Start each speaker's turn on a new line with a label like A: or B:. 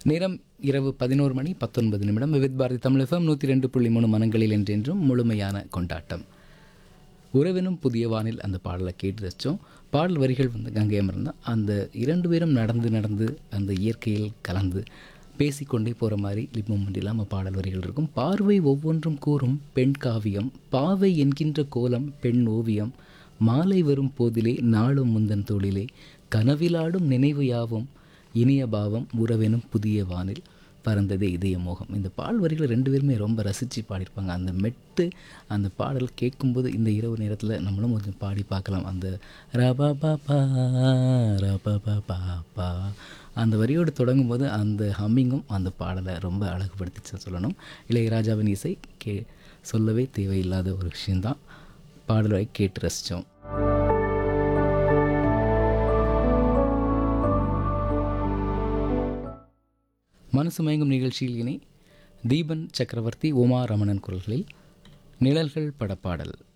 A: நேரம் இரவு பதினோரு மணி பத்தொன்பது நிமிடம் விவித் பாரதி தமிழகம் நூற்றி ரெண்டு புள்ளி மூணு மனங்களில் என்றென்றும் முழுமையான கொண்டாட்டம் உறவினும் புதிய வானில் அந்த பாடலை கேட்டு ரசித்தோம் பாடல் வரிகள் வந்து கங்கை அமர்ந்தான் அந்த இரண்டு பேரும் நடந்து நடந்து அந்த இயற்கையில் கலந்து பேசிக்கொண்டே போகிற மாதிரி லிப்பம் இல்லாமல் பாடல் வரிகள் இருக்கும் பார்வை ஒவ்வொன்றும் கூறும் பெண் காவியம் பாவை என்கின்ற கோலம் பெண் ஓவியம் மாலை வரும் போதிலே நாளும் முந்தன் தோளிலே கனவிலாடும் நினைவு யாவும் இனிய பாவம் உறவெனும் புதிய வானில் பறந்ததே இதய மோகம் இந்த பால் வரிகளை ரெண்டு பேருமே ரொம்ப ரசித்து பாடியிருப்பாங்க அந்த மெட்டு அந்த பாடல் கேட்கும்போது இந்த இரவு நேரத்தில் நம்மளும் கொஞ்சம் பாடி பார்க்கலாம் அந்த ரபா பாப்பா ரபா பாப்பா அந்த வரியோடு தொடங்கும் போது அந்த ஹம்மிங்கும் அந்த பாடலை ரொம்ப அழகுபடுத்திச்சு சொல்லணும் இளையராஜாவின் இசை கே சொல்லவே தேவையில்லாத ஒரு விஷயந்தான் பாடலை கேட்டு ரசித்தோம் மனசு மயங்கும் நிகழ்ச்சியில் இனி தீபன் சக்கரவர்த்தி உமா ரமணன் குரல்களில் நிழல்கள் படப்பாடல்